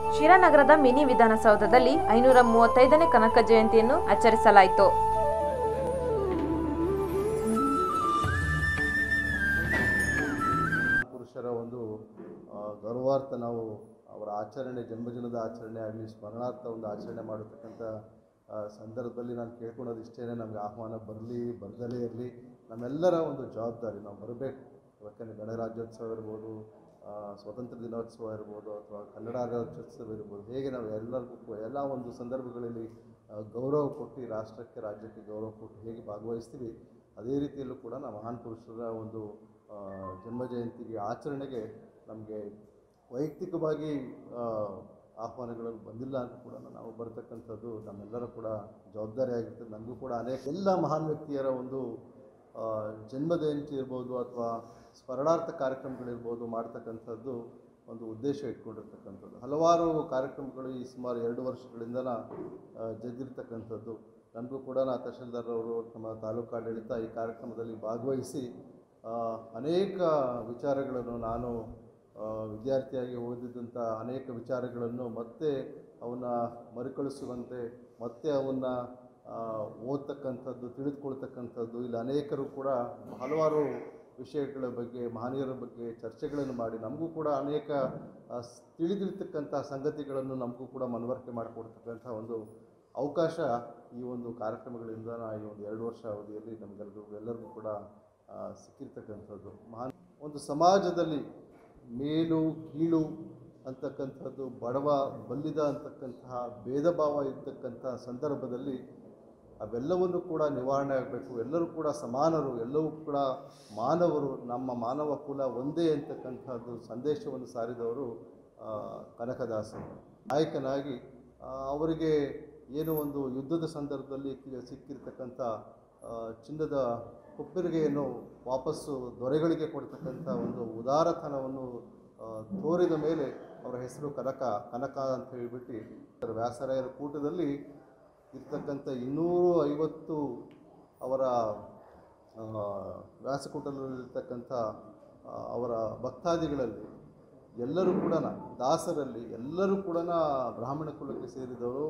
ಶಿರಾನಗರದ mini ವಿಧಾನಸೌಧದಲ್ಲಿ ಐನೂರ ಮೂವತ್ತೈದನೇ ಕನಕ ಜಯಂತಿಯನ್ನು ಆಚರಿಸಲಾಯಿತು ಪುರುಷರ ಒಂದು ಆ, ಗೌರವಾರ್ಥ ನಾವು ಅವರ ಆಚರಣೆ ಜನ್ಮದಿನದ ಆಚರಣೆ ಆಗಲಿ ಸ್ಮರಣಾರ್ಥ ಒಂದು ಆಚರಣೆ ಮಾಡತಕ್ಕಂಥ ಆ, ಸಂದರ್ಭದಲ್ಲಿ ನಾನು ಕೇಳ್ಕೊಳೋದು ಇಷ್ಟೇ ನಮಗೆ ಆಹ್ವಾನ ಬರಲಿ ಬರ್ದಲೇ ಇರಲಿ ನಮ್ಮೆಲ್ಲರ ಒಂದು ಜವಾಬ್ದಾರಿ ನಾವು ಬರಬೇಕು ಯಾಕಂದರೆ ಗಣರಾಜ್ಯೋತ್ಸವ ಇರ್ಬೋದು ಆ, ಸ್ವತಂತ್ರ ದಿನೋತ್ಸವ ಇರ್ಬೋದು ಅಥವಾ ಕನ್ನಡ ರಾಜ್ಯೋತ್ಸವ ಇರ್ಬೋದು ಹೇಗೆ ನಾವು ಎಲ್ಲರಿಗೂ ಕೂಡ ಎಲ್ಲ ಒಂದು ಸಂದರ್ಭಗಳಲ್ಲಿ ಆ, ಗೌರವ ಕೊಟ್ಟು ರಾಷ್ಟ್ರಕ್ಕೆ ರಾಜ್ಯಕ್ಕೆ ಗೌರವ ಕೊಟ್ಟು ಹೇಗೆ ಭಾಗವಹಿಸ್ತೀವಿ ಅದೇ ರೀತಿಯಲ್ಲೂ ಕೂಡ ನಾವು ಮಹಾನ್ ಪುರುಷರ ಒಂದು ಆ, ಜನ್ಮ ಜಯಂತಿಗೆ ಆಚರಣೆಗೆ ನಮಗೆ ವೈಯಕ್ತಿಕವಾಗಿ ಆ, ಆಹ್ವಾನಗಳು ಬಂದಿಲ್ಲ ಅಂತ ಕೂಡ ನಾವು ಬರ್ತಕ್ಕಂಥದ್ದು ನಮ್ಮೆಲ್ಲರ ಕೂಡ ಜವಾಬ್ದಾರಿ ಆಗಿರ್ತದೆ ನಮಗೂ ಕೂಡ ಅನೇಕ ಎಲ್ಲ ಮಹಾನ್ ವ್ಯಕ್ತಿಯರ ಒಂದು ಆ, ಜನ್ಮ ಜಯಂತಿ ಇರ್ಬೋದು ಅಥವಾ ಸ್ಮರಣಾರ್ಥ ಕಾರ್ಯಕ್ರಮಗಳಿರ್ಬೋದು ಮಾಡ್ತಕ್ಕಂಥದ್ದು ಒಂದು ಉದ್ದೇಶ ಇಟ್ಕೊಂಡಿರ್ತಕ್ಕಂಥದ್ದು ಹಲವಾರು ಕಾರ್ಯಕ್ರಮಗಳು ಈ ಸುಮಾರು ಎರಡು ವರ್ಷಗಳಿಂದನ ಆ, ಜಗ್ಗಿರ್ತಕ್ಕಂಥದ್ದು ನನಗೂ ಕೂಡ ನಾ ತಹಶೀಲ್ದಾರ್ ಅವರು ನಮ್ಮ ತಾಲೂಕು ಆಡಳಿತ ಈ ಕಾರ್ಯಕ್ರಮದಲ್ಲಿ ಭಾಗವಹಿಸಿ ಆ, ಅನೇಕ ವಿಚಾರಗಳನ್ನು ನಾನು ಆ, ವಿದ್ಯಾರ್ಥಿಯಾಗಿ ಓದಿದಂಥ ಅನೇಕ ವಿಚಾರಗಳನ್ನು ಮತ್ತೆ ಅವನ್ನ ಮರುಕಳಿಸುವಂತೆ ಮತ್ತೆ ಅವನ್ನ ಆ, ಓದ್ತಕ್ಕಂಥದ್ದು ತಿಳಿದುಕೊಳ್ತಕ್ಕಂಥದ್ದು ಇಲ್ಲಿ ಅನೇಕರು ಕೂಡ ಹಲವಾರು ವಿಷಯಗಳ ಬಗ್ಗೆ ಮಹನೀಯರ ಬಗ್ಗೆ ಚರ್ಚೆಗಳನ್ನು ಮಾಡಿ ನಮಗೂ ಕೂಡ ಅನೇಕ ಆ, ಸ್- ತಿಳಿದಿರ್ತಕ್ಕಂಥ ಸಂಗತಿಗಳನ್ನು ನಮಗೂ ಕೂಡ ಮನವರಿಕೆ ಮಾಡಿಕೊಡ್ತಕ್ಕಂಥ ಒಂದು ಅವಕಾಶ ಈ ಒಂದು ಕಾರ್ಯಕ್ರಮಗಳಿಂದ ನಾ ಈ ಒಂದು ಎರಡು ವರ್ಷ ಅವಧಿಯಲ್ಲಿ ನಮಗೆಲ್ಲರಿಗೂ ಎಲ್ಲರಿಗೂ ಕೂಡ ಆ, ಸಿಕ್ಕಿರ್ತಕ್ಕಂಥದ್ದು ಮಹಾನ್ ಒಂದು ಸಮಾಜದಲ್ಲಿ ಮೇಲು ಕೀಳು ಅಂತಕ್ಕಂಥದ್ದು ಬಡವ ಬಲ್ಲಿದ ಅಂತಕ್ಕಂತಹ ಭೇದ ಭಾವ ಇರ್ತಕ್ಕಂಥ ಸಂದರ್ಭದಲ್ಲಿ ಅವೆಲ್ಲವನ್ನು ಕೂಡ ನಿವಾರಣೆ ಆಗಬೇಕು ಎಲ್ಲರೂ ಕೂಡ ಸಮಾನರು ಎಲ್ಲವೂ ಕೂಡ ಮಾನವರು ನಮ್ಮ ಮಾನವ ಕುಲ ಒಂದೇ ಅಂತಕ್ಕಂಥದ್ದು ಸಂದೇಶವನ್ನು ಸಾರಿದವರು ಆ, ಕನಕದಾಸರು ನಾಯಕನಾಗಿ ಆ, ಅವರಿಗೆ ಏನು ಒಂದು ಯುದ್ಧದ ಸಂದರ್ಭದಲ್ಲಿ ಕಿ- ಸಿಕ್ಕಿರ್ತಕ್ಕಂಥ ಆ, ಚಿನ್ನದ ಕೊಪ್ಪರಿಗೆಯನ್ನು ವಾಪಸ್ಸು ದೊರೆಗಳಿಗೆ ಕೊಡ್ತಕ್ಕಂಥ ಒಂದು ಉದಾರತನವನ್ನು ಆ, ತೋರಿದ ಮೇಲೆ ಅವರ ಹೆಸರು ಕನಕ ಕನಕ ಅಂತ ಹೇಳಿಬಿಟ್ಟು ವ್ಯಾಸರಾಯರ ಕೂಟದಲ್ಲಿ ಇರ್ತಕ್ಕಂಥ ಇನ್ನೂರು ಐವತ್ತು ಅವರ ಆ, ವ್ಯಾಸಕೂಟದಲ್ಲಿರ್ತಕ್ಕಂಥ ಆ, ಅವರ ಭಕ್ತಾದಿಗಳಲ್ಲಿ ಎಲ್ಲರೂ ಕೂಡ ದಾಸರಲ್ಲಿ ಎಲ್ಲರೂ ಕೂಡ ಬ್ರಾಹ್ಮಣ ಕುಲಕ್ಕೆ ಸೇರಿದವರು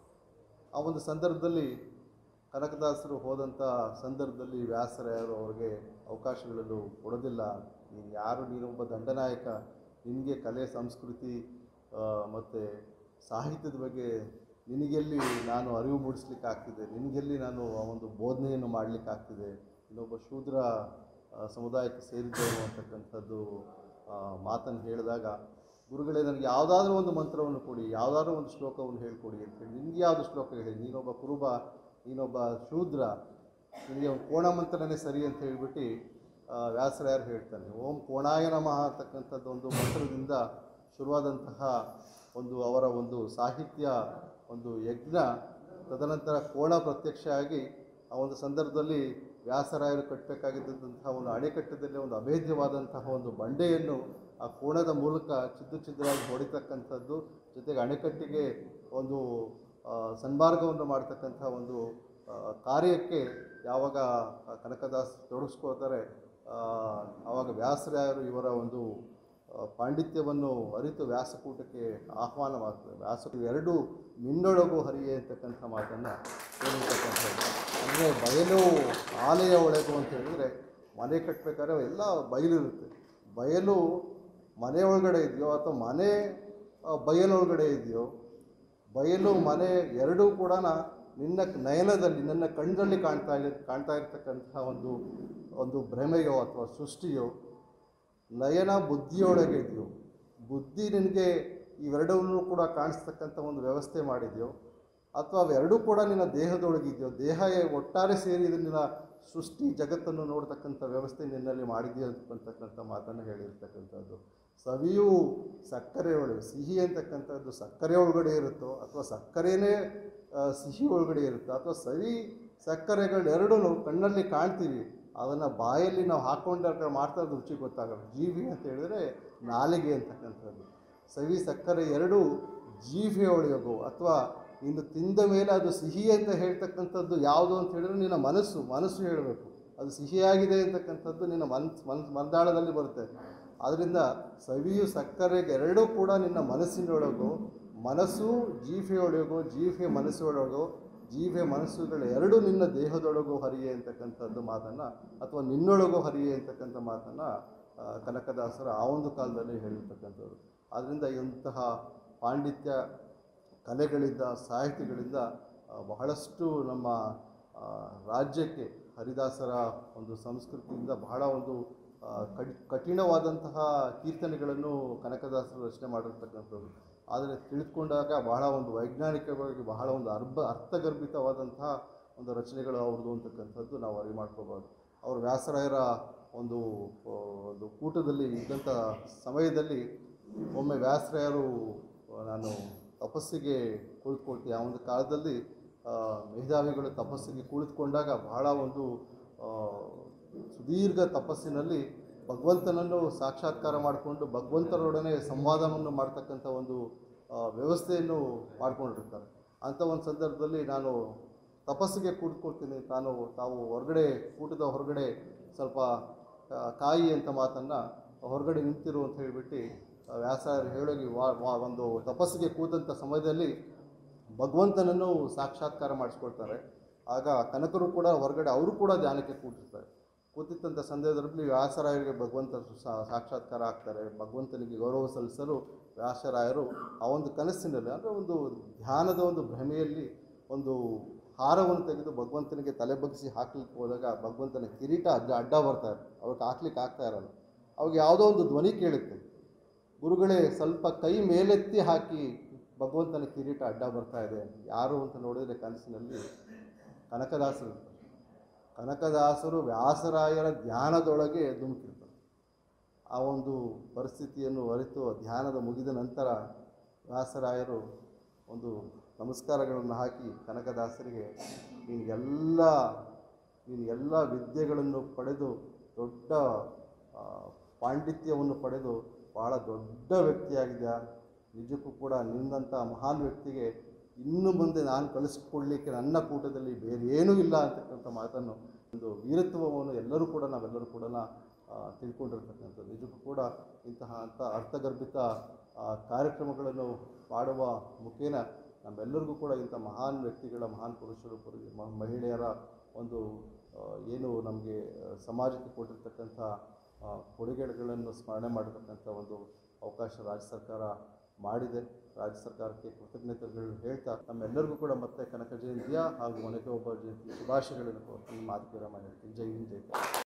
ಆ ಒಂದು ಸಂದರ್ಭದಲ್ಲಿ ಕನಕದಾಸರು ಹೋದಂಥ ಸಂದರ್ಭದಲ್ಲಿ ವ್ಯಾಸರಾಯರು ಅವರಿಗೆ ಅವಕಾಶಗಳನ್ನು ಕೊಡೋದಿಲ್ಲ ನೀನು ಯಾರು ನೀನೊಬ್ಬ ದಂಡನಾಯಕ ನಿನಗೆ ಕಲೆ ಸಂಸ್ಕೃತಿ ಮತ್ತು ಸಾಹಿತ್ಯದ ಬಗ್ಗೆ ನಿನಗೆಲ್ಲಿ ನಾನು ಅರಿವು ಮೂಡಿಸ್ಲಿಕ್ಕೆ ಆಗ್ತಿದೆ ನಿನಗೆಲ್ಲಿ ನಾನು ಆ ಒಂದು ಬೋಧನೆಯನ್ನು ಮಾಡಲಿಕ್ಕೆ ಆಗ್ತಿದೆ ಇನ್ನೊಬ್ಬ ಶೂದ್ರ ಆ, ಸಮುದಾಯಕ್ಕೆ ಸೇರಿದ್ದವನು ಅಂತಕ್ಕಂಥದ್ದು ಆ, ಮಾತನ್ನು ಹೇಳಿದಾಗ ಗುರುಗಳೇ ನನಗೆ ಯಾವುದಾದ್ರೂ ಒಂದು ಮಂತ್ರವನ್ನು ಕೊಡಿ ಯಾವುದಾದ್ರೂ ಒಂದು ಶ್ಲೋಕವನ್ನು ಹೇಳ್ಕೊಡಿ ಅಂತೇಳಿ ನಿನಗೆ ಯಾವುದು ಶ್ಲೋಕ ಹೇಳಿ ನೀನೊಬ್ಬ ಕುರುಬ ನೀನೊಬ್ಬ ಶೂದ್ರ ನಿನಗೆ ಒಂದು ಕೋಣ ಮಂತ್ರನೇ ಸರಿ ಅಂತ ಹೇಳ್ಬಿಟ್ಟು ಆ, ವ್ಯಾಸರಾಯರು ಹೇಳ್ತಾನೆ ಓಂ ಕೋಣಾಯ ನಮಃ ಅಂತಕ್ಕಂಥದ್ದು ಒಂದು ಮಂತ್ರದಿಂದ ಶುರುವಾದಂತಹ ಒಂದು ಅವರ ಒಂದು ಸಾಹಿತ್ಯ ಒಂದು ಯಜ್ಞ ತದನಂತರ ಕೋಣ ಪ್ರತ್ಯಕ್ಷ ಆಗಿ ಆ ಒಂದು ಸಂದರ್ಭದಲ್ಲಿ ವ್ಯಾಸರಾಯರು ಕಟ್ಟಬೇಕಾಗಿದ್ದಂತಹ ಒಂದು ಅಣೆಕಟ್ಟದಲ್ಲಿ ಒಂದು ಅಭೇದ್ಯವಾದಂತಹ ಒಂದು ಬಂಡೆಯನ್ನು ಆ ಕೋಣದ ಮೂಲಕ ಚಿದ್ದು ಚಿದ್ರಾಗಿ ಹೊಡಿತಕ್ಕಂಥದ್ದು ಜೊತೆಗೆ ಅಣೆಕಟ್ಟಿಗೆ ಒಂದು ಆ, ಸನ್ಮಾರ್ಗವನ್ನು ಮಾಡ್ತಕ್ಕಂಥ ಒಂದು ಆ, ಕಾರ್ಯಕ್ಕೆ ಯಾವಾಗ ಆ ಕನಕದಾಸ್ ತೊಡಗಿಸ್ಕೋತಾರೆ ಆ, ಆವಾಗ ವ್ಯಾಸರಾಯರು ಇವರ ಒಂದು ಆ, ಪಾಂಡಿತ್ಯವನ್ನು ಅರಿತು ವ್ಯಾಸಕೂಟಕ್ಕೆ ಆಹ್ವಾನ ಮಾಡ್ತಾರೆ ವ್ಯಾಸ ಎರಡು ನಿನ್ನೊಳಗು ಹರಿಯೇ ಅಂತಕ್ಕಂಥ ಮಾತನ್ನು ಹೇಳಿರ್ತಕ್ಕಂಥದ್ದು ಅಂದರೆ ಬಯಲು ಆಲೆಯ ಒಳಗು ಅಂತ ಹೇಳಿದರೆ ಮನೆ ಕಟ್ಟಬೇಕಾದ್ರೆ ಎಲ್ಲ ಬಯಲು ಇರುತ್ತೆ ಬಯಲು ಮನೆ ಒಳಗಡೆ ಇದೆಯೋ ಅಥವಾ ಮನೆ ಆ, ಬಯಲೊಳಗಡೆ ಇದೆಯೋ ಬಯಲು ಮನೆ ಎರಡೂ ಕೂಡ ನಿನ್ನ ನಯನದಲ್ಲಿ ನನ್ನ ಕಣ್ಣಲ್ಲಿ ಕಾಣ್ತಾ ಇರ್ ಕಾಣ್ತಾ ಇರ್ತಕ್ಕಂಥ ಒಂದು ಒಂದು ಭ್ರಮೆಯೋ ಅಥವಾ ಸೃಷ್ಟಿಯೋ ನಯನ ಬುದ್ಧಿಯೊಳಗೆ ಇದೆಯೋ ಬುದ್ಧಿ ನಿನಗೆ ಇವೆರಡನ್ನೂ ಕೂಡ ಕಾಣಿಸ್ತಕ್ಕಂಥ ಒಂದು ವ್ಯವಸ್ಥೆ ಮಾಡಿದೆಯೋ ಅಥವಾ ಅವೆರಡೂ ಕೂಡ ನಿನ್ನ ದೇಹದೊಳಗಿದೆಯೋ ದೇಹ ಒಟ್ಟಾರೆ ಸೇರಿ ಇದು ನಿನ್ನ ಸೃಷ್ಟಿ ಜಗತ್ತನ್ನು ನೋಡ್ತಕ್ಕಂಥ ವ್ಯವಸ್ಥೆ ನಿನ್ನಲ್ಲಿ ಮಾಡಿದೆಯೋ ಅಂತಕ್ಕಂಥ ಮಾತನ್ನು ಹೇಳಿರ್ತಕ್ಕಂಥದ್ದು ಸವಿಯು ಸಕ್ಕರೆ ಒಳಗೆ ಸಿಹಿ ಅಂತಕ್ಕಂಥದ್ದು ಸಕ್ಕರೆ ಒಳಗಡೆ ಇರುತ್ತೋ ಅಥವಾ ಸಕ್ಕರೆನೇ ಆ, ಸಿಹಿ ಒಳಗಡೆ ಇರುತ್ತೋ ಅಥವಾ ಸವಿ ಸಕ್ಕರೆಗಳೆರಡೂ ಕಣ್ಣಲ್ಲಿ ಕಾಣ್ತೀವಿ ಅದನ್ನು ಬಾಯಲ್ಲಿ ನಾವು ಹಾಕ್ಕೊಂಡಾಗ ಮಾಡ್ತಾ ಇರೋದು ರುಚಿ ಗೊತ್ತಾಗಲ್ಲ ಜೀವಿ ಅಂತ ಹೇಳಿದ್ರೆ ನಾಲಿಗೆ ಅಂತಕ್ಕಂಥದ್ದು ಸವಿ ಸಕ್ಕರೆ ಎರಡೂ ಜೀವಿಯ ಒಳಗೋ ಅಥವಾ ಇನ್ನು ತಿಂದ ಮೇಲೆ ಅದು ಸಿಹಿ ಅಂತ ಹೇಳ್ತಕ್ಕಂಥದ್ದು ಯಾವುದು ಅಂತ ಹೇಳಿದ್ರೆ ನಿನ್ನ ಮನಸ್ಸು ಮನಸ್ಸು ಹೇಳಬೇಕು ಅದು ಸಿಹಿಯಾಗಿದೆ ಅಂತಕ್ಕಂಥದ್ದು ನಿನ್ನ ಮನ್ಸ್ ಮನ್ಸ್ ಮಂದಾಳದಲ್ಲಿ ಬರುತ್ತೆ ಆದ್ದರಿಂದ ಸವಿಯು ಸಕ್ಕರೆಗೆ ಎರಡೂ ಕೂಡ ನಿನ್ನ ಮನಸ್ಸಿನೊಳಗು ಮನಸ್ಸು ಜೀಫೆಯೊಳಗೋ ಜೀಫೆ ಮನಸ್ಸೊಳಗೋ ಜೀಫೆ ಮನಸ್ಸುಗಳ ಎರಡು ನಿನ್ನ ದೇಹದೊಳಗೋ ಹರಿಯೆ ಅಂತಕ್ಕಂಥದ್ದು ಮಾತನ್ನು ಅಥವಾ ನಿನ್ನೊಳಗೋ ಹರಿಯೆ ಅಂತಕ್ಕಂಥ ಮಾತನ್ನು ಆ, ಕನಕದಾಸರ ಆ ಒಂದು ಕಾಲದಲ್ಲಿ ಹೇಳಿರ್ತಕ್ಕಂಥವ್ರು ಆದ್ದರಿಂದ ಇಂತಹ ಪಾಂಡಿತ್ಯ ಕಲೆಗಳಿಂದ ಸಾಹಿತಿಗಳಿಂದ ಆ, ಬಹಳಷ್ಟು ನಮ್ಮ ಆ, ರಾಜ್ಯಕ್ಕೆ ಹರಿದಾಸರ ಒಂದು ಸಂಸ್ಕೃತಿಯಿಂದ ಬಹಳ ಒಂದು ಆ, ಕಠಿ ಕಠಿಣವಾದಂತಹ ಕೀರ್ತನೆಗಳನ್ನು ಕನಕದಾಸರು ರಚನೆ ಮಾಡಿರ್ತಕ್ಕಂಥದ್ದು ಆದರೆ ತಿಳಿದುಕೊಂಡಾಗ ಬಹಳ ಒಂದು ವೈಜ್ಞಾನಿಕವಾಗಿ ಬಹಳ ಒಂದು ಅರ್ಧ ಅರ್ಥಗರ್ಭಿತವಾದಂತಹ ಒಂದು ರಚನೆಗಳು ಅವ್ರದ್ದು ಅಂತಕ್ಕಂಥದ್ದು ನಾವು ಅರಿವು ಮಾಡ್ಕೋಬೋದು ಅವರು ವ್ಯಾಸರಾಯರ ಒಂದು ಆ, ಒಂದು ಕೂಟದಲ್ಲಿ ಇದ್ದಂಥ ಸಮಯದಲ್ಲಿ ಒಮ್ಮೆ ವ್ಯಾಸರಾಯರು ಆ, ನಾನು ತಪಸ್ಸಿಗೆ ಕುಳಿತುಕೊಳ್ತೀವಿ ಆ ಒಂದು ಕಾಲದಲ್ಲಿ ಆ, ಮೇಧಾವಿಗಳು ತಪಸ್ಸಿಗೆ ಕುಳಿತುಕೊಂಡಾಗ ಬಹಳ ಒಂದು ಆ, ಸುದೀರ್ಘ ತಪಸ್ಸಿನಲ್ಲಿ ಭಗವಂತನನ್ನು ಸಾಕ್ಷಾತ್ಕಾರ ಮಾಡಿಕೊಂಡು ಭಗವಂತರೊಡನೆ ಸಂವಾದವನ್ನು ಮಾಡ್ತಕ್ಕಂಥ ಒಂದು ಆ, ವ್ಯವಸ್ಥೆಯನ್ನು ಮಾಡ್ಕೊಂಡಿರ್ತಾರೆ ಅಂಥ ಒಂದು ಸಂದರ್ಭದಲ್ಲಿ ನಾನು ತಪಸ್ಸಿಗೆ ಕೂತ್ಕೊಳ್ತೀನಿ ತಾನು ತಾವು ಹೊರಗಡೆ ಊಟದ ಹೊರಗಡೆ ಸ್ವಲ್ಪ ಆ, ಕಾಯಿ ಅಂತ ಮಾತನ್ನು ಹೊರಗಡೆ ನಿಂತಿರು ಅಂತ ಹೇಳಿಬಿಟ್ಟು ಆ, ವ್ಯಾಸರು ಹೇಳೋಗಿ ವಾ ವಾ- ಒಂದು ತಪಸ್ಸಿಗೆ ಕೂತಂಥ ಸಮಯದಲ್ಲಿ ಭಗವಂತನನ್ನು ಸಾಕ್ಷಾತ್ಕಾರ ಮಾಡಿಸ್ಕೊಳ್ತಾರೆ ಆಗ ಕನಕರು ಕೂಡ ಹೊರಗಡೆ ಅವರು ಕೂಡ ಧ್ಯಾನಕ್ಕೆ ಕೂತಿರ್ತಾರೆ ಕೂತಿದ್ದಂಥ ಸಂದರ್ಭದಲ್ಲಿ ವ್ಯಾಸರಾಯರಿಗೆ ಭಗವಂತ ಸಾ- ಸಾಕ್ಷಾತ್ಕಾರ ಆಗ್ತಾರೆ ಭಗವಂತನಿಗೆ ಗೌರವ ಸಲ್ಲಿಸಲು ವ್ಯಾಸರಾಯರು ಆ ಒಂದು ಕನಸಿನಲ್ಲಿ ಅಂದರೆ ಒಂದು ಧ್ಯಾನದ ಒಂದು ಭ್ರಮೆಯಲ್ಲಿ ಒಂದು ಹಾರವನ್ನು ತೆಗೆದು ಭಗವಂತನಿಗೆ ತಲೆ ಬಗ್ಗಿಸಿ ಹಾಕ್ಲಿಕ್ಕೆ ಹೋದಾಗ ಭಗವಂತನ ಕಿರೀಟ ಅಡ್ಡ ಅಡ್ಡ ಬರ್ತಾರೆ ಅವ್ರಿಗೆ ಹಾಕ್ಲಿಕ್ಕೆ ಆಗ್ತಾ ಇರಲ್ಲ ಅವಾಗ ಯಾವುದೋ ಒಂದು ಧ್ವನಿ ಕೇಳುತ್ತೆ ಗುರುಗಳೇ ಸ್ವಲ್ಪ ಕೈ ಮೇಲೆತ್ತಿ ಹಾಕಿ ಭಗವಂತನ ಕಿರೀಟ ಅಡ್ಡ ಬರ್ತಾ ಇದೆ ಯಾರು ಅಂತ ನೋಡಿದರೆ ಕನಸಿನಲ್ಲಿ ಕನಕದಾಸರು ಇರ್ತಾರೆ. ಕನಕದಾಸರು ವ್ಯಾಸರಾಯರ ಧ್ಯಾನದೊಳಗೆ ಧುಮುಕಿರ್ತಾರೆ ಆ ಒಂದು ಪರಿಸ್ಥಿತಿಯನ್ನು ಅರಿತು ಧ್ಯಾನದ ಮುಗಿದ ನಂತರ ವ್ಯಾಸರಾಯರು ಒಂದು ನಮಸ್ಕಾರಗಳನ್ನು ಹಾಕಿ ಕನಕದಾಸರಿಗೆ ನೀನು ಎಲ್ಲ ನೀನು ಎಲ್ಲ ವಿದ್ಯೆಗಳನ್ನು ಪಡೆದು ದೊಡ್ಡ ಆ, ಪಾಂಡಿತ್ಯವನ್ನು ಪಡೆದು ಬಹಳ ದೊಡ್ಡ ವ್ಯಕ್ತಿಯಾಗಿದೆಯಾ ನಿಜಕ್ಕೂ ಕೂಡ ನಿನ್ನಂಥ ಮಹಾನ್ ವ್ಯಕ್ತಿಗೆ ಇನ್ನು ಮುಂದೆ ನಾನು ಕಳಿಸ್ಕೊಡ್ಲಿಕ್ಕೆ ನನ್ನ ಕೂಟದಲ್ಲಿ ಬೇರೆ ಏನೂ ಇಲ್ಲ ಅಂತಕ್ಕಂಥ ಮಾತನ್ನು ಒಂದು ವೀರತ್ವವನ್ನು ಎಲ್ಲರೂ ಕೂಡ ನಾವೆಲ್ಲರೂ ಕೂಡ ಆ, ತಿಳ್ಕೊಂಡಿರ್ತಕ್ಕಂಥದ್ದು ನಿಜಕ್ಕೂ ಕೂಡ ಇಂತಹ ಅಂಥ ಅರ್ಥಗರ್ಭಿತ ಆ, ಕಾರ್ಯಕ್ರಮಗಳನ್ನು ಮಾಡುವ ಮುಖೇನ ನಮ್ಮೆಲ್ಲರಿಗೂ ಕೂಡ ಇಂಥ ಮಹಾನ್ ವ್ಯಕ್ತಿಗಳ ಮಹಾನ್ ಪುರುಷರು ಪುರು- ಮ- ಮಹಿಳೆಯರ ಒಂದು ಆ, ಏನು ನಮಗೆ ಸಮಾಜಕ್ಕೆ ಕೊಟ್ಟಿರ್ತಕ್ಕಂಥ ಆ, ಕೊಡುಗೆಗಳನ್ನು ಸ್ಮರಣೆ ಮಾಡತಕ್ಕಂಥ ಒಂದು ಅವಕಾಶ ರಾಜ್ಯ ಸರ್ಕಾರ ಮಾಡಿದೆ ರಾಜ್ಯ ಸರ್ಕಾರಕ್ಕೆ ಕೃತಜ್ಞತೆಗಳು ಹೇಳ್ತಾ ನಮ್ಮೆಲ್ಲರಿಗೂ ಕೂಡ ಮತ್ತೆ ಕನಕ ಜಯಂತಿಯ ಹಾಗೂ ಒನಕೆ ಒಬ್ಬ ಜಯಂತಿ ಶುಭಾಶಯಗಳನ್ನು ಕೋರ್ತೀನಿ ಮಾತುಕತೆ ಮಾಡಿ ಹೇಳ್ತೀನಿ ಜೈ ಹಿಂದ್ ಜೈ ಕರ್ನಾಟಕ.